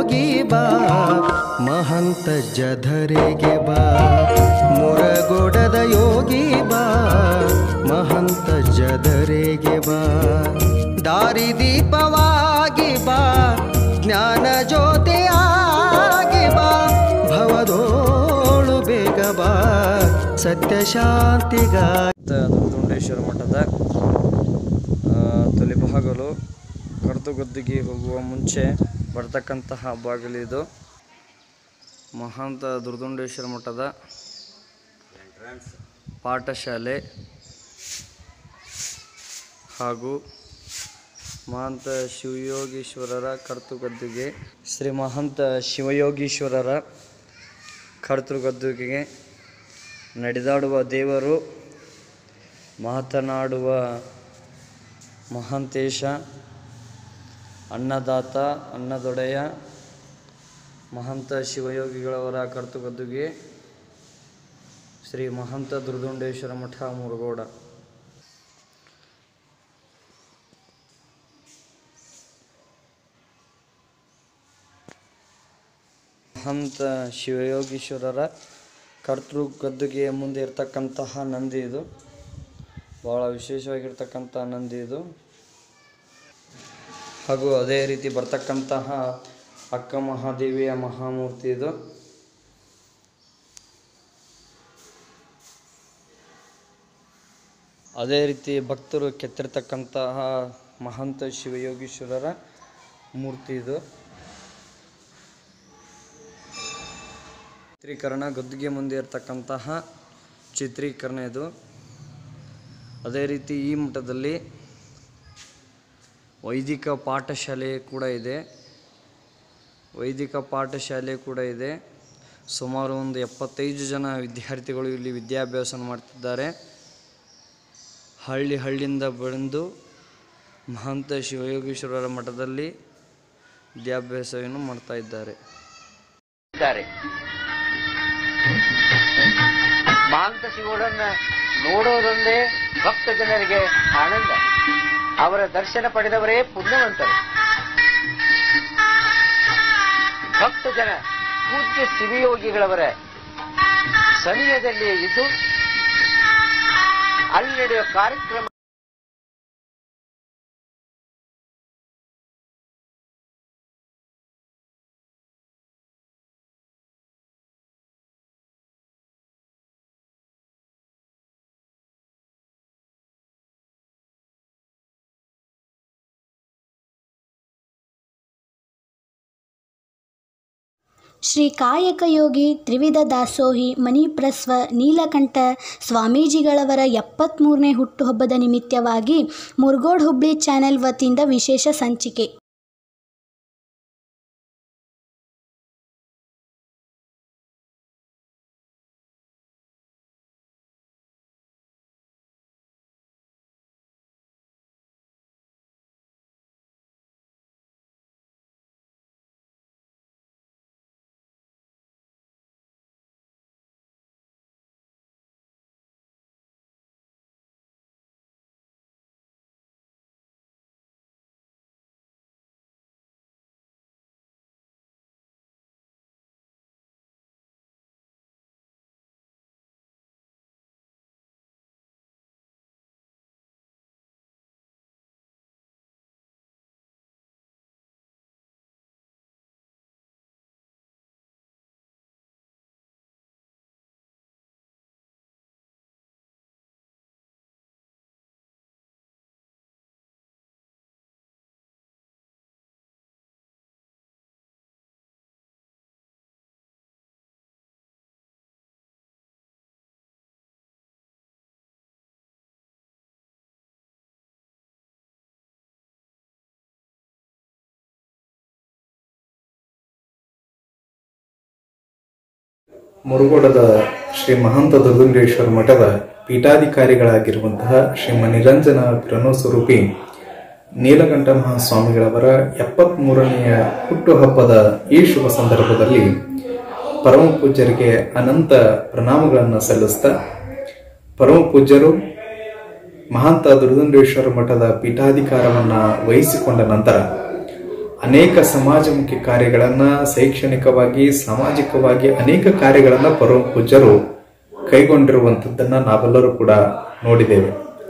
ಯೋಗಿ ಬಾ ಮಹಂತ ಜಧರೆಗೆ ಬಾ ಮುರಗೊಡದ ಯೋಗಿ ಬಾ ಮಹಂತ ಜಧರೆಗೆ ಬಾ ದಾರಿದೀಪವಾಗಿ ಬಾ ಜ್ಞಾನ ಜ್ಯೋತಿಯಾಗಿ ಬಾ ಭವದೋಳು ಬೇಗ ಬಾ ಸತ್ಯ ಶಾಂತಿಗಾ ದುರ್ದುಂಡೇಶ್ವರ ಮಠದ ಆ, ತಲೆಬಾಗಲು ಕರ್ತುಗದ್ದಿಗೆ ಹೋಗುವ ಮುಂಚೆ ಬರ್ತಕ್ಕಂತಹ ಬಾಗಿಲಿದು ಮಹಾಂತ ದುರ್ದುಂಡೇಶ್ವರ ಮಠದ ಪಾಠಶಾಲೆ ಹಾಗೂ ಮಹಂತ ಶಿವಯೋಗೀಶ್ವರರ ಕರ್ತುಗದ್ದುಗೆ ಶ್ರೀ ಮಹಂತ ಶಿವಯೋಗೀಶ್ವರರ ಕರ್ತೃಗದ್ದುಗೆಗೆ ನಡೆದಾಡುವ ದೇವರು ಮಾತನಾಡುವ ಮಹಾಂತೇಶ ಅನ್ನದಾತ ಅನ್ನದೊಡೆಯ ಮಹಂತ ಶಿವಯೋಗಿಗಳವರ ಕರ್ತುಗದ್ದುಗೆ ಶ್ರೀ ಮಹಂತ ದುರ್ದುಂಡೇಶ್ವರ ಮಠ ಮುರುಗೋಡ ಮಹಂತ ಶಿವಯೋಗೀಶ್ವರರ ಕರ್ತೃ ಗದ್ದುಗೆಯ ಮುಂದೆ ಇರ್ತಕ್ಕಂತಹ ನಂದಿ ಇದು ಭಾಳ ವಿಶೇಷವಾಗಿರ್ತಕ್ಕಂಥ ನಂದಿ ಇದು ಹಾಗೂ ಅದೇ ರೀತಿ ಬರ್ತಕ್ಕಂತಹ ಅಕ್ಕ ಮಹಾದೇವಿಯ ಮಹಾಮೂರ್ತಿ ಇದು ಅದೇ ರೀತಿ ಭಕ್ತರು ಕೆತ್ತಿರ್ತಕ್ಕಂತಹ ಮಹಂತ ಶಿವಯೋಗೀಶ್ವರರ ಮೂರ್ತಿ ಇದು ಚಿತ್ರೀಕರಣ ಗದ್ದುಗೆ ಮುಂದೆ ಇರತಕ್ಕಂತಹ ಚಿತ್ರೀಕರಣ ಇದು ಅದೇ ರೀತಿ ಈ ಮಠದಲ್ಲಿ ವೈದಿಕ ಪಾಠಶಾಲೆ ಕೂಡ ಇದೆ ವೈದಿಕ ಪಾಠಶಾಲೆ ಕೂಡ ಇದೆ ಸುಮಾರು ಒಂದು ಎಪ್ಪತ್ತೈದು ಜನ ವಿದ್ಯಾರ್ಥಿಗಳು ಇಲ್ಲಿ ವಿದ್ಯಾಭ್ಯಾಸ ಮಾಡ್ತಿದ್ದಾರೆ ಹಳ್ಳಿ ಹಳ್ಳಿಯಿಂದ ಬಂದು ಮಹಂತ ಶಿವಯೋಗೀಶ್ವರರ ಮಠದಲ್ಲಿ ವಿದ್ಯಾಭ್ಯಾಸವನ್ನು ಮಾಡ್ತಾ ಇದ್ದಾರೆ ಇದ್ದಾರೆ ಮಹಾಂತ ಶಿವರನ್ನ ನೋಡೋದೊಂದೇ ಭಕ್ತ ಜನರಿಗೆ ಆನಂದ ಅವರ ದರ್ಶನ ಪಡೆದವರೇ ಪುಣ್ಯವಂತರು ಭಕ್ತ ಜನ ಪೂಜ್ಯ ಶಿವಯೋಗಿಗಳವರ ಸಮಯದಲ್ಲಿ ಇದ್ದು ಅಲ್ಲಿ ನಡೆಯುವ ಕಾರ್ಯಕ್ರಮ ಶ್ರೀ ಕಾಯಕಯೋಗಿ ತ್ರಿವಿಧ ದಾಸೋಹಿ ಮಣಿಪ್ರಸ್ವ ನೀಲಕಂಠ ಸ್ವಾಮೀಜಿಗಳವರ ಎಪ್ಪತ್ತ್ಮೂರನೇ ಹುಟ್ಟುಹಬ್ಬದ ನಿಮಿತ್ತವಾಗಿ ಮುರ್ಗೋಡ್ ಹುಬ್ಳಿ ಚಾನೆಲ್ ವತಿಯಿಂದ ವಿಶೇಷ ಸಂಚಿಕೆ ಮುರುಗೋಡದ ಶ್ರೀ ಮಹಂತ ದುರ್ಗುಂಡೇಶ್ವರ ಮಠದ ಪೀಠಾಧಿಕಾರಿಗಳಾಗಿರುವಂತಹ ಶ್ರೀಮ ನಿರಂಜನ ಸ್ವರೂಪಿ ನೀಲಕಂಠ ಮಹಾಸ್ವಾಮಿಗಳವರ ಎಪ್ಪತ್ತ್ ಮೂರನೆಯ ಹುಟ್ಟುಹಬ್ಬದ ಈ ಶುಭ ಸಂದರ್ಭದಲ್ಲಿ ಪರಮ ಪೂಜ್ಯರಿಗೆ ಅನಂತ ಪ್ರಣಾಮಗಳನ್ನು ಸಲ್ಲಿಸ್ತಾ ಪರಮ ಪೂಜ್ಯರು ಮಹಾಂತ ದುರ್ಗುಂಡೇಶ್ವರ ಮಠದ ಪೀಠಾಧಿಕಾರವನ್ನ ವಹಿಸಿಕೊಂಡ ನಂತರ ಅನೇಕ ಸಮಾಜಮುಖಿ ಕಾರ್ಯಗಳನ್ನ ಶೈಕ್ಷಣಿಕವಾಗಿ ಸಾಮಾಜಿಕವಾಗಿ ಅನೇಕ ಕಾರ್ಯಗಳನ್ನ ಪರಮ ಪೂಜ್ಯರು ಕೈಗೊಂಡಿರುವಂಥದ್ದನ್ನ ನಾವೆಲ್ಲರೂ ಕೂಡ ನೋಡಿದ್ದೇವೆ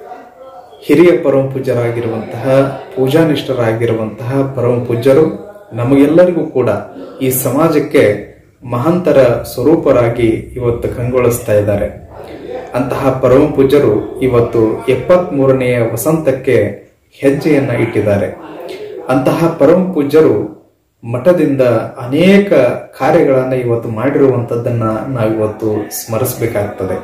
ಹಿರಿಯ ಪರಮ ಪೂಜ್ಯರಾಗಿರುವಂತಹ ಪೂಜಾನಿಷ್ಠರಾಗಿರುವಂತಹ ಪರಮ ಪೂಜ್ಯರು ನಮಗೆಲ್ಲರಿಗೂ ಕೂಡ ಈ ಸಮಾಜಕ್ಕೆ ಮಹಾಂತರ ಸ್ವರೂಪರಾಗಿ ಇವತ್ತು ಕಂಗೊಳಿಸ್ತಾ ಇದ್ದಾರೆ ಅಂತಹ ಪರಮ ಪೂಜ್ಯರು ಇವತ್ತು ಎಪ್ಪತ್ತ್ ಮೂರನೆಯ ವಸಂತಕ್ಕೆ ಹೆಜ್ಜೆಯನ್ನ ಇಟ್ಟಿದ್ದಾರೆ ಅಂತಹ ಪರಮ ಪೂಜ್ಯರು ಮಠದಿಂದ ಅನೇಕ ಕಾರ್ಯಗಳನ್ನ ಇವತ್ತು ಮಾಡಿರುವಂತದ್ದನ್ನ ನಾವಿವತ್ತು ಸ್ಮರಿಸಬೇಕಾಗ್ತದೆ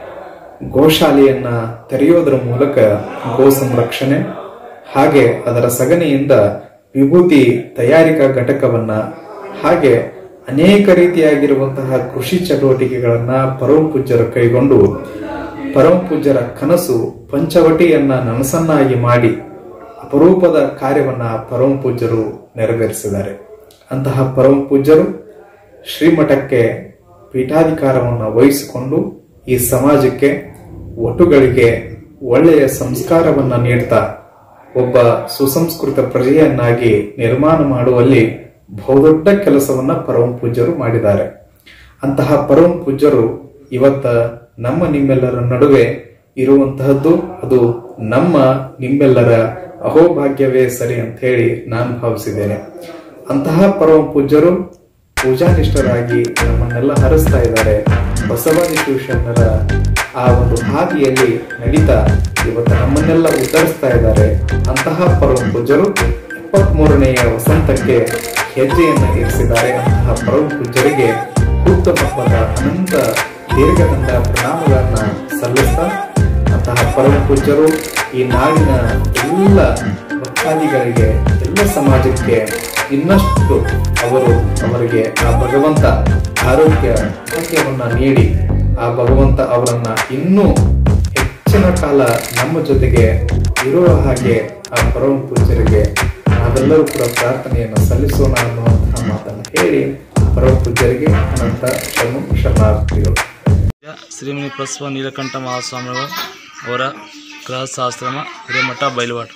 ಗೋಶಾಲೆಯನ್ನ ತೆರೆಯೋದರ ಮೂಲಕ ಗೋ ಸಂರಕ್ಷಣೆ ಹಾಗೆ ಅದರ ಸಗಣಿಯಿಂದ ವಿಭೂತಿ ತಯಾರಿಕಾ ಘಟಕವನ್ನ ಹಾಗೆ ಅನೇಕ ರೀತಿಯಾಗಿರುವಂತಹ ಕೃಷಿ ಚಟುವಟಿಕೆಗಳನ್ನ ಪರಮ ಪೂಜ್ಯರು ಕೈಗೊಂಡು ಪರಮ ಪೂಜ್ಯರ ಕನಸು ಪಂಚವಟಿಯನ್ನ ನನಸನ್ನಾಗಿ ಮಾಡಿ ಅಪರೂಪದ ಕಾರ್ಯವನ್ನ ಪರಮ ಪೂಜ್ಯರು ನೆರವೇರಿಸಿದ್ದಾರೆ ಅಂತಹ ಪರಮ ಪೂಜ್ಯರು ಶ್ರೀಮಠಕ್ಕೆ ಪೀಠಾಧಿಕಾರವನ್ನು ವಹಿಸಿಕೊಂಡು ಈ ಸಮಾಜಕ್ಕೆ ಒಟುಗಳಿಗೆ ಒಳ್ಳೆಯ ಸಂಸ್ಕಾರವನ್ನ ನೀಡ್ತಾ ಒಬ್ಬ ಸುಸಂಸ್ಕೃತ ಪ್ರಜೆಯನ್ನಾಗಿ ನಿರ್ಮಾಣ ಮಾಡುವಲ್ಲಿ ಬಹುದೊಡ್ಡ ಕೆಲಸವನ್ನ ಪರಮ ಪೂಜ್ಯರು ಮಾಡಿದ್ದಾರೆ ಅಂತಹ ಪರಮ ಪೂಜ್ಯರು ಇವತ್ತ ನಮ್ಮ ನಿಮ್ಮೆಲ್ಲರ ನಡುವೆ ಇರುವಂತಹದ್ದು ಅದು ನಮ್ಮ ನಿಮ್ಮೆಲ್ಲರ ಅಹೋಭಾಗ್ಯವೇ ಸರಿ ಅಂತ ಹೇಳಿ ನಾನು ಭಾವಿಸಿದ್ದೇನೆ ಅಂತಹ ಪರಮ ಪೂಜ್ಯರು ಪೂಜಾನಿಷ್ಠರಾಗಿ ನಮ್ಮನ್ನೆಲ್ಲ ಹರಿಸ್ತಾ ಇದ್ದಾರೆ ಬಸವಾದಿ ಶಿವಶರಣರ ಆ ಒಂದು ಹಾದಿಯಲ್ಲಿ ನಡೀತಾ ಇವತ್ತು ನಮ್ಮನ್ನೆಲ್ಲ ಉದ್ಧರಿಸ್ತಾ ಇದ್ದಾರೆ ಅಂತಹ ಪರಮ ಪೂಜ್ಯರು ಇಪ್ಪತ್ತ್ ಮೂರನೆಯ ವಸಂತಕ್ಕೆ ಹೆಜ್ಜೆಯನ್ನ ಇರಿಸಿದ್ದಾರೆ ಅಂತಹ ಪರಮ ಪೂಜ್ಯರಿಗೆ ಹುಟ್ಟು ಹಬ್ಬದ ಅನಂತ ದೀರ್ಘದಂಡ ಪ್ರಣಾಮಗಳನ್ನ ಸಲ್ಲಿಸ್ತಾ ಅಂತಹ ಪರಮ ಪೂಜ್ಯರು ಈ ನಾಡಿನ ಎಲ್ಲ ಭಕ್ತಾದಿಗಳಿಗೆ ಎಲ್ಲ ಸಮಾಜಕ್ಕೆ ಇನ್ನಷ್ಟು ಅವರು ಅವರಿಗೆ ಆ ಭಗವಂತ ಆರೋಗ್ಯ ಭಾಗ್ಯವನ್ನ ನೀಡಿ ಆ ಭಗವಂತ ಅವರನ್ನ ಇನ್ನೂ ಹೆಚ್ಚಿನ ಕಾಲ ನಮ್ಮ ಜೊತೆಗೆ ಇರುವ ಹಾಗೆ ಆ ಪರಮ ಪೂಜ್ಯರಿಗೆ ನಾವೆಲ್ಲರೂ ಕೂಡ ಪ್ರಾರ್ಥನೆಯನ್ನು ಸಲ್ಲಿಸೋಣ ಅನ್ನುವಂತಹ ಮಾತನ್ನು ಹೇಳಿ ಪರಮ ಪೂಜ್ಯರಿಗೆ ಅನಂತ ಶರಣು ಶರಣಾರ್ಥಿಗಳು ಶ್ರೀಮನಿ ಪ್ರಸ್ವ ನೀಲಕಂಠ ಮಹಾಸ್ವಾಮಿಗಳು ಅವರ ಗೃಹಸ್ಥಾಶ್ರಮ ಹಿರೇಮಠ ಬೈಲವಾಡ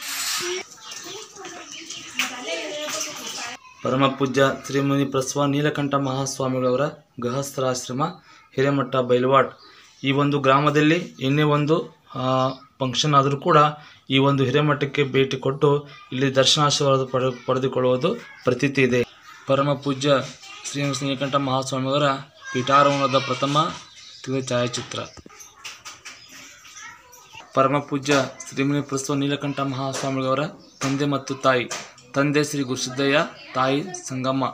ಪರಮ ಪೂಜ್ಯ ಶ್ರೀಮನಿ ಪ್ರಸ್ವ ನೀಲಕಂಠ ಮಹಾಸ್ವಾಮಿಗಳವರ ಗೃಹಸ್ಥಾಶ್ರಮ ಹಿರೇಮಠ ಬೈಲವಾಡ್ ಈ ಒಂದು ಗ್ರಾಮದಲ್ಲಿ ಏನೇ ಒಂದು ಫಂಕ್ಷನ್ ಆದರೂ ಕೂಡ ಈ ಒಂದು ಹಿರೇಮಠಕ್ಕೆ ಭೇಟಿ ಕೊಟ್ಟು ಇಲ್ಲಿ ದರ್ಶನಾಶೀರ್ವಾದ ಪಡೆ ಪಡೆದುಕೊಳ್ಳುವುದು ಪ್ರತೀತಿ ಇದೆ ಪರಮ ಪೂಜ್ಯ ಶ್ರೀ ನೀಲಕಂಠ ಮಹಾಸ್ವಾಮಿಯವರ ಪೀಠಾರೋಹಣದ ಪ್ರಥಮ ತಿಳಿ ಛಾಯಾಚಿತ್ರ ಪರಮ ಪೂಜ್ಯ ಶ್ರೀಮನಿ ಪ್ರಸ್ತುತ ನೀಲಕಂಠ ಮಹಾಸ್ವಾಮಿಗಳವರ ತಂದೆ ಮತ್ತು ತಾಯಿ ತಂದೆ ಶ್ರೀ ಗುರುಸಿದ್ದಯ್ಯ ತಾಯಿ ಸಂಗಮ್ಮ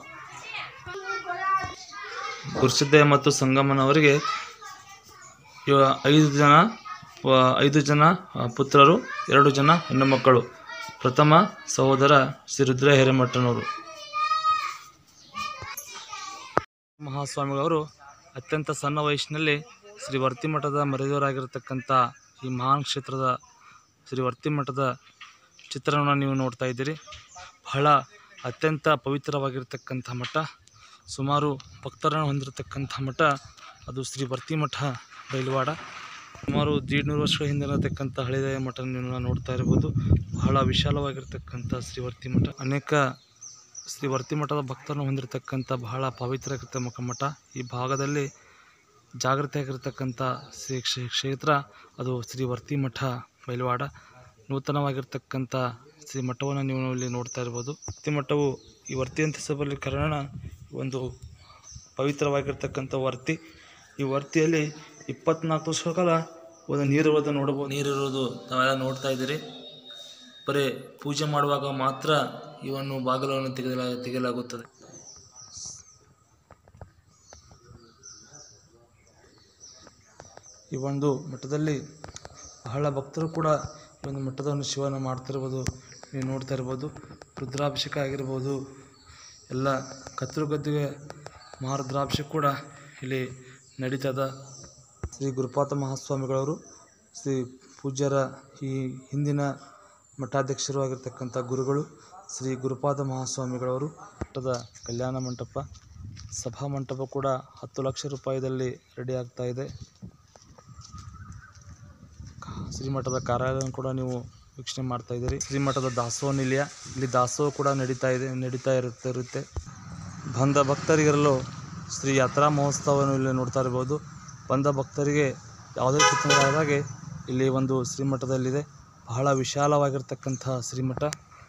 ಗುರುಸಿದ್ದಯ್ಯ ಮತ್ತು ಸಂಗಮ್ಮನವರಿಗೆ ಇವ- ಐದು ಜನ ವ- ಐದು ಜನ ಆ, ಪುತ್ರರು ಎರಡು ಜನ ಹೆಣ್ಣು ಮಕ್ಕಳು ಪ್ರಥಮ ಸಹೋದರ ಶ್ರೀ ರುದ್ರ ಹಿರೇಮಠನವರು ಮಹಾಸ್ವಾಮಿಗಳವರು ಅತ್ಯಂತ ಸಣ್ಣ ವಯಸ್ಸಿನಲ್ಲಿ ಶ್ರೀ ವರ್ತಿಮಠದ ಮರೆದವರಾಗಿರತಕ್ಕಂಥ ಈ ಮಹಾನ್ ಕ್ಷೇತ್ರದ ಶ್ರೀ ವರ್ತಿಮಠದ ಚಿತ್ರಣವನ್ನು ನೀವು ನೋಡ್ತಾ ಇದ್ದೀರಿ ಬಹಳ ಅತ್ಯಂತ ಪವಿತ್ರವಾಗಿರ್ತಕ್ಕಂಥ ಮಠ ಸುಮಾರು ಭಕ್ತರನ್ನು ಹೊಂದಿರತಕ್ಕಂಥ ಮಠ ಅದು ಶ್ರೀ ವರ್ತಿಮಠ ಬೈಲವಾಡ ಸುಮಾರು ದೀಡ್ನೂರು ವರ್ಷಗಳ ಹಿಂದೆ ಇರತಕ್ಕಂಥ ಹಳೆಯ ಮಠ ನೀವು ನೋಡ್ತಾ ಇರ್ಬೋದು ಬಹಳ ವಿಶಾಲವಾಗಿರ್ತಕ್ಕಂಥ ಶ್ರೀ ವರ್ತಿಮಠ ಅನೇಕ ಶ್ರೀ ವರ್ತಿಮಠದ ಭಕ್ತರನ್ನು ಹೊಂದಿರತಕ್ಕಂಥ ಬಹಳ ಪವಿತ್ರ ಆಗಿರ್ತಕ್ಕಂಥ ಮಠ ಈ ಭಾಗದಲ್ಲಿ ಜಾಗೃತಿಯಾಗಿರ್ತಕ್ಕಂಥ ಶ್ರೀ ಕ್ಷೇ- ಕ್ಷೇತ್ರ ಅದು ಶ್ರೀ ವರ್ತಿ ಮಠ ಬೈಲವಾಡ ನೂತನವಾಗಿರ್ತಕ್ಕಂಥ ಶ್ರೀ ಮಠವನ್ನು ನೀವು ಇಲ್ಲಿ ನೋಡ್ತಾ ಇರ್ಬೋದು ವರ್ತಿ ಮಠವು ಈ ವರ್ತಿ ಅಂತ ಹೆಸರಲ್ಲಿ ಕಾರಣ ಒಂದು ಪವಿತ್ರವಾಗಿರ್ತಕ್ಕಂಥ ವರ್ತಿ ಈ ವರ್ತಿಯಲ್ಲಿ ಇಪ್ಪತ್ನಾಲ್ಕು ವರ್ಷಗಳ ಕಾಲ ಒಂದು ನೀರಿರೋದು ನೋಡಬಹುದು ನೀರಿರೋದು ತಾವೆಲ್ಲ ನೋಡ್ತಾ ಇದ್ದೀರಿ ಬರೀ ಪೂಜೆ ಮಾಡುವಾಗ ಮಾತ್ರ ಇವನ್ನು ಬಾಗಿಲನ್ನು ತೆಗೆಯಲ ತೆಗೆಯಲಾಗುತ್ತದೆ ಈ ಒಂದು ಮಠದಲ್ಲಿ ಬಹಳ ಭಕ್ತರು ಕೂಡ ಈ ಒಂದು ಮಠದ ಶಿವನ ಮಾಡ್ತಿರ್ಬೋದು ನೀವು ನೋಡ್ತಾ ಇರ್ಬೋದು ರುದ್ರಾಭಿಷೇಕ ಆಗಿರ್ಬೋದು ಎಲ್ಲ ಕತ್ತಲು ಗದ್ದಿಗೆ ಮಹಾರುದ್ರಾಭಿಷೇಕ ಕೂಡ ಇಲ್ಲಿ ನಡೀತದ ಶ್ರೀ ಗುರುಪಾತ ಮಹಾಸ್ವಾಮಿಗಳವರು ಶ್ರೀ ಪೂಜ್ಯರ ಈ ಹಿಂದಿನ ಮಠಾಧ್ಯಕ್ಷರು ಆಗಿರ್ತಕ್ಕಂಥ ಗುರುಗಳು ಶ್ರೀ ಗುರುಪಾದ ಮಹಾಸ್ವಾಮಿಗಳವರು ಮಠದ ಕಲ್ಯಾಣ ಮಂಟಪ ಸಭಾ ಮಂಟಪ ಕೂಡ ಹತ್ತು ಲಕ್ಷ ರೂಪಾಯಿದಲ್ಲಿ ರೆಡಿ ಆಗ್ತಾ ಇದೆ ಶ್ರೀಮಠದ ಕಾರ್ಯಾಲಯ ಕೂಡ ನೀವು ವೀಕ್ಷಣೆ ಮಾಡ್ತಾ ಇದ್ದೀರಿ ಶ್ರೀಮಠದ ದಾಸೋಹ ನಿಲಯ ಇಲ್ಲಿ ದಾಸೋಹ ಕೂಡ ನಡೀತಾ ಇದೆ ನಡೀತಾ ಇರುತ್ತೆ ಇರುತ್ತೆ ಬಂದ ಭಕ್ತರಿಗೆಲ್ಲೂ ಶ್ರೀ ಯಾತ್ರಾ ಮಹೋತ್ಸವವನ್ನು ಇಲ್ಲಿ ನೋಡ್ತಾ ಇರ್ಬೋದು ಬಂದ ಭಕ್ತರಿಗೆ ಯಾವುದೇ ಚಿತ್ರವಾದಾಗೆ ಇಲ್ಲಿ ಒಂದು ಶ್ರೀಮಠದಲ್ಲಿದೆ ಬಹಳ ವಿಶಾಲವಾಗಿರ್ತಕ್ಕಂಥ ಶ್ರೀಮಠ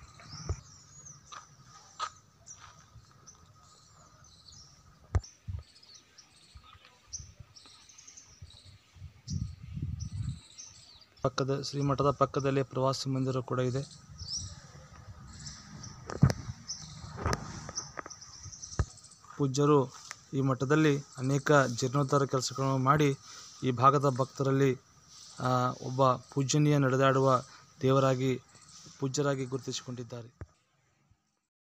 ಪಕ್ಕದ ಶ್ರೀಮಠದ ಪಕ್ಕದಲ್ಲಿ ಪ್ರವಾಸಿ ಮಂದಿರ ಕೂಡ ಇದೆ ಪೂಜ್ಯರು ಈ ಮಠದಲ್ಲಿ ಅನೇಕ ಜೀರ್ಣೋದ್ಧಾರ ಕೆಲಸಗಳನ್ನು ಮಾಡಿ ಈ ಭಾಗದ ಭಕ್ತರಲ್ಲಿ ಆ, ಒಬ್ಬ ಪೂಜನೀಯ ನಡೆದಾಡುವ ದೇವರಾಗಿ ಪೂಜ್ಯರಾಗಿ ಗುರುತಿಸಿಕೊಂಡಿದ್ದಾರೆ